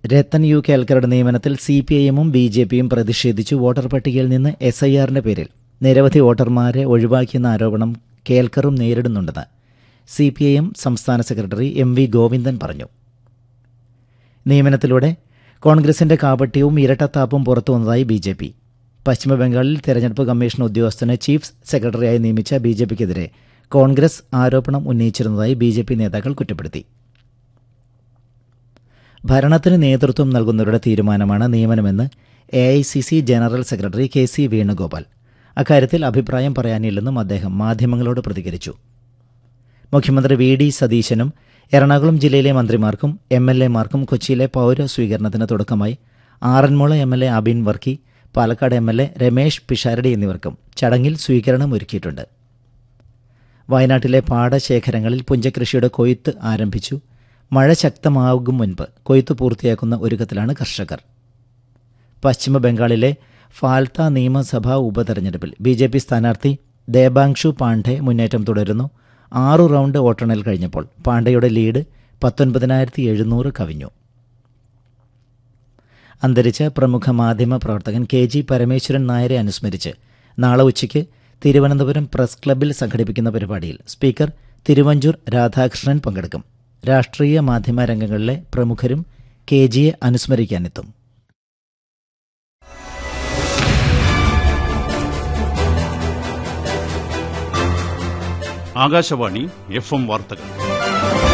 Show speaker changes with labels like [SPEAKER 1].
[SPEAKER 1] Ratan U കേൽക്കറുടെ നിയമനത്തിൽ C P I എമ്മും ബി ജെ പിയും പ്രതിഷേധിച്ചു വോട്ടർ പട്ടികയിൽ നിന്ന് എസ് ഐ ആറിന്റെ പേരിൽ നിരവധി വോട്ടർമാരെ ഒഴിവാക്കിയെന്ന ആരോപണം കേൽക്കറും നേരിടുന്നുണ്ടെന്ന് സി പി ഐ എം സംസ്ഥാന സെക്രട്ടറി എം വി ഗോവിന്ദൻ പറഞ്ഞു നിയമനത്തിലൂടെ കോൺഗ്രസിന്റെ കാപട്യവും ഇരട്ടത്താപ്പും പുറത്തുവന്നതായി ബി ജെ പി പശ്ചിമബംഗാളിൽ തെരഞ്ഞെടുപ്പ് കമ്മീഷൻ ഉദ്യോഗസ്ഥനെ ചീഫ് സെക്രട്ടറിയായി നിയമിച്ച ബി ജെ പിക്കെതിരെ കോൺഗ്രസ് ആരോപണം ഉന്നയിച്ചിരുന്നതായി ബി ജെ പി നേതാക്കൾ കുറ്റപ്പെടുത്തി ഭരണത്തിന് നേതൃത്വം നൽകുന്നവരുടെ തീരുമാനമാണ് നിയമനമെന്ന് A I C C general secretary K C Venugopal അക്കാര്യത്തിൽ അഭിപ്രായം പറയാനില്ലെന്നും അദ്ദേഹം മാധ്യമങ്ങളോട് പ്രതികരിച്ചു മുഖ്യമന്ത്രി വി ഡി സതീശനും എറണാകുളം ജില്ലയിലെ മന്ത്രിമാർക്കും എം എൽ എമാർക്കും കൊച്ചിയിലെ പൗര സ്വീകരണത്തിന് തുടക്കമായി Aranmula M L A Abin Varkey Palakkad M L A Ramesh Pisharody എന്നിവർക്കും ചടങ്ങിൽ സ്വീകരണം ഒരുക്കിയിട്ടുണ്ട് വയനാട്ടിലെ പാടശേഖരങ്ങളിൽ പുഞ്ചകൃഷിയുടെ കൊയ്ത്ത് ആരംഭിച്ചു മഴ ശക്തമാകും മുൻപ് കൊയ്ത്ത് പൂർത്തിയാക്കുന്ന ഒരുക്കത്തിലാണ് കർഷകർ പശ്ചിമ ബംഗാളിലെ ഫാൽത്ത നിയമസഭാ ഉപതെരഞ്ഞെടുപ്പിൽ ബി ജെ പി സ്ഥാനാർത്ഥി ദേബാങ്ഷു പാണ്ഡെ മുന്നേറ്റം തുടരുന്നു ആറു റൗണ്ട് വോട്ടെണ്ണൽ കഴിഞ്ഞപ്പോൾ പാണ്ഡെയുടെ ലീഡ് പത്തൊൻപതിനായിരത്തി എഴുന്നൂറ് കവിഞ്ഞു അന്തരിച്ച പ്രമുഖ മാധ്യമ പ്രവർത്തകൻ കെ ജി പരമേശ്വരൻ നായരെ അനുസ്മരിച്ച് നാളെ ഉച്ചയ്ക്ക് തിരുവനന്തപുരം പ്രസ് ക്ലബ്ബിൽ സംഘടിപ്പിക്കുന്ന പരിപാടിയിൽ സ്പീക്കർ തിരുവഞ്ചൂർ രാധാകൃഷ്ണൻ പങ്കെടുക്കും രാഷ്ട്രീയ മാധ്യമ രംഗങ്ങളിലെ പ്രമുഖരും കെ ജിയെ അനുസ്മരിക്കാനെത്തും
[SPEAKER 2] ആകാശവാണി എഫ് എം വാർത്തകൾ